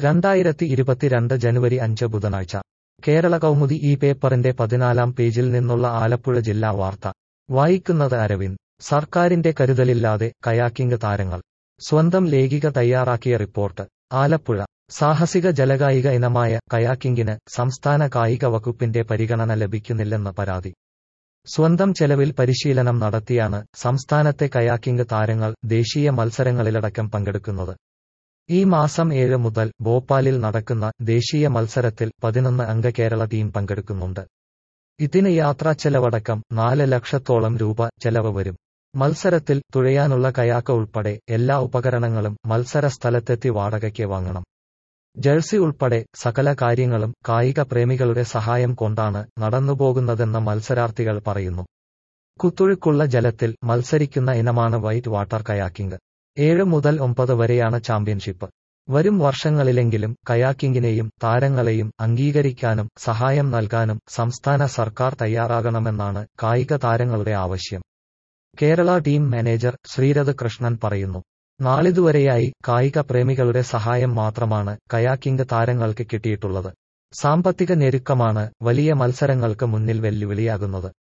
രണ്ടായിരത്തി ഇരുപത്തിരണ്ട് ജനുവരി അഞ്ച് ബുധനാഴ്ച കേരള കൗമുദി ഈ പേപ്പറിന്റെ പതിനാലാം പേജിൽ നിന്നുള്ള ആലപ്പുഴ ജില്ലാ വാർത്ത വായിക്കുന്നത് അരവിന്ദ് സർക്കാരിന്റെ കരുതലില്ലാതെ കയാക്കിംഗ് താരങ്ങൾ സ്വന്തം ലേഖിക തയ്യാറാക്കിയ റിപ്പോർട്ട് ആലപ്പുഴ സാഹസിക ജലകായിക ഇനമായ കയാക്കിംഗിന് സംസ്ഥാന കായിക വകുപ്പിന്റെ പരിഗണന ലഭിക്കുന്നില്ലെന്ന് പരാതി സ്വന്തം ചെലവിൽ പരിശീലനം നടത്തിയാണ് സംസ്ഥാനത്തെ കയാക്കിംഗ് താരങ്ങൾ ദേശീയ മത്സരങ്ങളിലടക്കം പങ്കെടുക്കുന്നത് ഈ മാസം ഏഴ് മുതൽ ഭോപ്പാലിൽ നടക്കുന്ന ദേശീയ മത്സരത്തിൽ പതിനൊന്ന് അംഗ കേരള ടീം പങ്കെടുക്കുന്നുണ്ട് ഇതിന് യാത്രാച്ചെലവടക്കം നാല് ലക്ഷത്തോളം രൂപ ചെലവ് വരും മത്സരത്തിൽ തുഴയാനുള്ള കയാക്ക ഉൾപ്പെടെ എല്ലാ ഉപകരണങ്ങളും മത്സര സ്ഥലത്തെത്തി വാടകയ്ക്ക് വാങ്ങണം ജേഴ്സി ഉൾപ്പെടെ സകല കാര്യങ്ങളും കായിക പ്രേമികളുടെ സഹായം കൊണ്ടാണ് നടന്നുപോകുന്നതെന്ന് മത്സരാർത്ഥികൾ പറയുന്നു കുത്തൊഴുക്കുള്ള ജലത്തിൽ മത്സരിക്കുന്ന ഇനമാണ് വൈറ്റ് വാട്ടർ കയാക്കിംഗ് ഏഴ് മുതൽ ഒമ്പത് വരെയാണ് ചാമ്പ്യൻഷിപ്പ് വരും വർഷങ്ങളിലെങ്കിലും കയാക്കിംഗിനെയും താരങ്ങളെയും അംഗീകരിക്കാനും സഹായം നൽകാനും സംസ്ഥാന സർക്കാർ തയ്യാറാകണമെന്നാണ് കായിക താരങ്ങളുടെ ആവശ്യം കേരള ടീം മാനേജർ ശ്രീരഥ് കൃഷ്ണൻ പറയുന്നു നാളിതുവരെയായി കായിക പ്രേമികളുടെ സഹായം മാത്രമാണ് കയാക്കിംഗ് താരങ്ങൾക്ക് കിട്ടിയിട്ടുള്ളത് സാമ്പത്തിക ഞെരുക്കമാണ് വലിയ മത്സരങ്ങൾക്ക് മുന്നിൽ വെല്ലുവിളിയാകുന്നത്